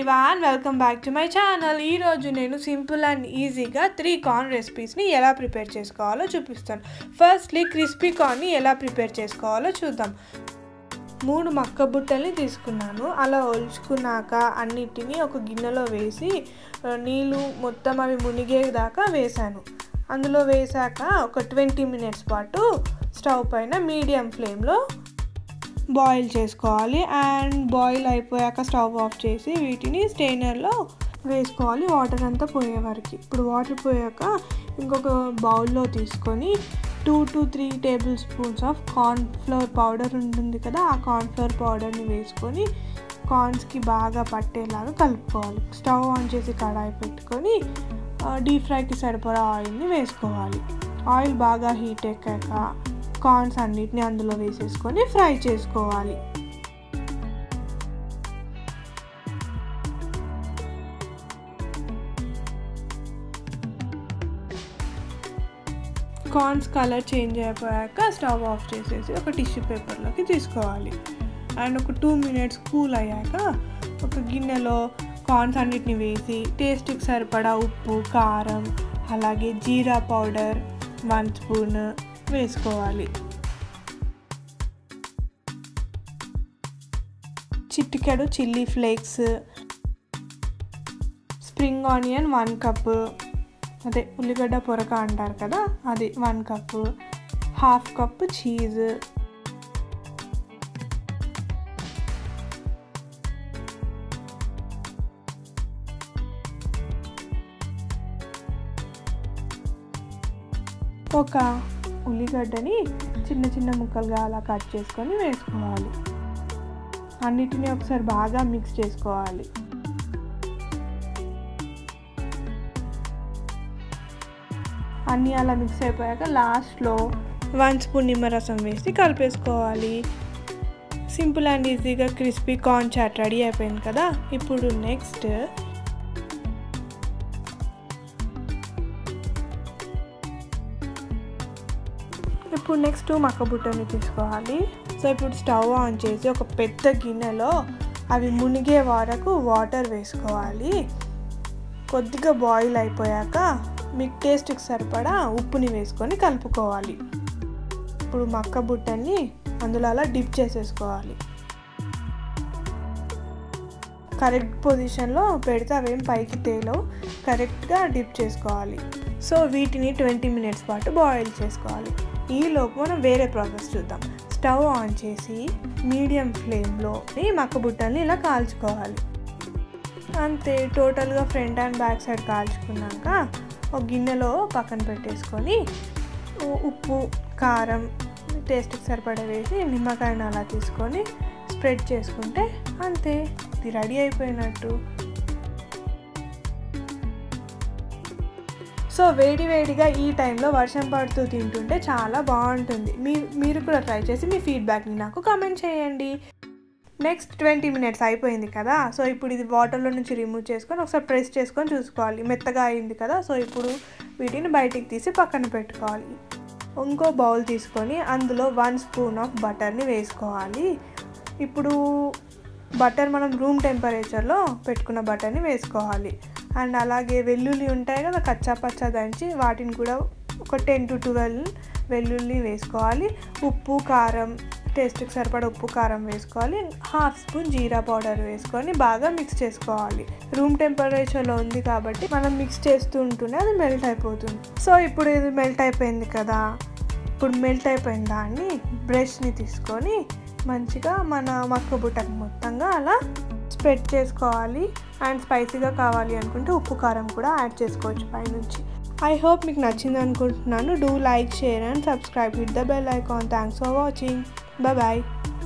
everyone welcome back to my channel ఈరోజు నేను simple and ఈజీగా త్రీ కార్న్ రెసిపీస్ని ఎలా ప్రిపేర్ చేసుకోవాలో చూపిస్తాను ఫస్ట్లీ క్రిస్పీ కార్న్ని ఎలా ప్రిపేర్ చేసుకోవాలో చూద్దాం మూడు మక్క బుట్టల్ని తీసుకున్నాను అలా ఒలుచుకున్నాక అన్నిటినీ ఒక గిన్నెలో వేసి ఆ, నీళ్ళు మొత్తం అవి మునిగేదాకా వేసాను అందులో వేసాక ఒక ట్వంటీ మినిట్స్ పాటు స్టవ్ పైన మీడియం ఫ్లేమ్లో బాయిల్ చేసుకోవాలి అండ్ బాయిల్ అయిపోయాక స్టవ్ ఆఫ్ చేసి వీటిని స్టెయినర్లో వేసుకోవాలి వాటర్ అంతా పోయే వరకు ఇప్పుడు వాటర్ పోయాక ఇంకొక బౌల్లో తీసుకొని two to three tablespoons of corn flour powder ఉంటుంది కదా ఆ కార్న్ ఫ్లోర్ పౌడర్ని వేసుకొని కార్న్స్కి బాగా పట్టేలాగా కలుపుకోవాలి స్టవ్ ఆన్ చేసి కడాయి పెట్టుకొని డీప్ ఫ్రైకి సరిపడా ఆయిల్ని వేసుకోవాలి ఆయిల్ బాగా హీట్ ఎక్కాక కార్న్స్ అన్నిటిని అందులో వేసేసుకొని ఫ్రై చేసుకోవాలి కార్న్స్ కలర్ చేంజ్ అయిపోయాక స్టవ్ ఆఫ్ చేసేసి ఒక టిష్యూ పేపర్లోకి తీసుకోవాలి అండ్ ఒక టూ మినిట్స్ కూల్ అయ్యాక ఒక గిన్నెలో కార్న్స్ అన్నిటిని వేసి టేస్ట్కి సరిపడా ఉప్పు కారం అలాగే జీరా పౌడర్ వన్ స్పూన్ వేసుకోవాలి చిటికెడు chilli flakes spring onion one cup అదే ఉల్లిగడ్డ పొరక అంటారు కదా అది one cup half cup cheese ఒక ఉల్లిగడ్డని చిన్న చిన్న ముక్కలుగా అలా కట్ చేసుకొని వేసుకోవాలి అన్నిటినీ ఒకసారి బాగా మిక్స్ చేసుకోవాలి అన్నీ అలా మిక్స్ అయిపోయాక లాస్ట్లో వన్ స్పూన్ నిమ్మరసం వేసి కలిపేసుకోవాలి సింపుల్ అండ్ ఈజీగా క్రిస్పీ కార్న్ చాట్ రెడీ అయిపోయింది కదా ఇప్పుడు నెక్స్ట్ ఇప్పుడు నెక్స్ట్ మక్క బుట్టని తీసుకోవాలి సో ఇప్పుడు స్టవ్ ఆన్ చేసి ఒక పెద్ద గిన్నెలో అవి మునిగే వరకు వాటర్ వేసుకోవాలి కొద్దిగా బాయిల్ అయిపోయాక మీకు టేస్ట్కి సరిపడా ఉప్పుని వేసుకొని కలుపుకోవాలి ఇప్పుడు మక్క బుట్టని అందులో అలా డిప్ చేసేసుకోవాలి కరెక్ట్ పొజిషన్లో పెడితే అవేం పైకి తేలవు కరెక్ట్గా డిప్ చేసుకోవాలి సో వీటిని ట్వంటీ మినిట్స్ పాటు బాయిల్ చేసుకోవాలి ఈలోపు మనం వేరే ప్రాసెస్ చూద్దాం స్టవ్ ఆన్ చేసి మీడియం ఫ్లేమ్లో ఈ మక్క బుట్టల్ని ఇలా కాల్చుకోవాలి అంతే టోటల్గా ఫ్రంట్ అండ్ బ్యాక్ సైడ్ కాల్చుకున్నాక ఒక గిన్నెలో పక్కన పెట్టేసుకొని ఉ- ఉప్పు కారం టేస్ట్కి సరిపడా వేసి నిమ్మకాయను అలా తీసుకొని స్ప్రెడ్ చేసుకుంటే అంతే ఇది రెడీ అయిపోయినట్టు సో వేడి వేడిగా ఈ టైంలో వర్షం పడుతూ తింటుంటే చాలా బాగుంటుంది మీ మీరు కూడా ట్రై చేసి మీ ఫీడ్బ్యాక్ని నాకు కామెంట్ చేయండి నెక్స్ట్ ట్వంటీ మినిట్స్ అయిపోయింది కదా సో ఇప్పుడు ఇది వాటర్లో నుంచి రిమూవ్ చేసుకొని ఒకసారి ప్రెస్ చేసుకొని చూసుకోవాలి మెత్తగా అయింది కదా సో ఇప్పుడు వీటిని బయటికి తీసి పక్కన పెట్టుకోవాలి ఇంకో బౌల్ తీసుకొని అందులో వన్ స్పూన్ ఆఫ్ బటర్ని వేసుకోవాలి ఇప్పుడు బటర్ మనం రూమ్ టెంపరేచర్లో పెట్టుకున్న బటర్ని వేసుకోవాలి అండ్ అలాగే వెల్లుల్లి ఉంటాయి కదా కచ్చా పచ్చా దంచి వాటిని కూడా ఒక టెన్ టు ట్వెల్వ్ వెల్లుల్లి వేసుకోవాలి ఉప్పు కారం టేస్ట్కి సరిపడా ఉప్పు కారం వేసుకోవాలి హాఫ్ స్పూన్ జీరా పౌడర్ వేసుకొని బాగా మిక్స్ చేసుకోవాలి రూమ్ టెంపరేచర్లో ఉంది కాబట్టి మనం మిక్స్ చేస్తూ ఉంటూనే అది మెల్ట్ అయిపోతుంది సో ఇప్పుడు ఇది మెల్ట్ అయిపోయింది కదా ఇప్పుడు మెల్ట్ అయిపోయిన దాన్ని బ్రష్ని తీసుకొని మంచిగా మన మక్క బుట్టకు మొత్తంగా అలా స్ప్రెడ్ చేసుకోవాలి అండ్ స్పైసీగా కావాలి అనుకుంటే ఉప్పు కారం కూడా యాడ్ చేసుకోవచ్చు పైనుంచి ఐ హోప్ మీకు నచ్చింది అనుకుంటున్నాను do like share and subscribe with the bell icon thanks for watching bye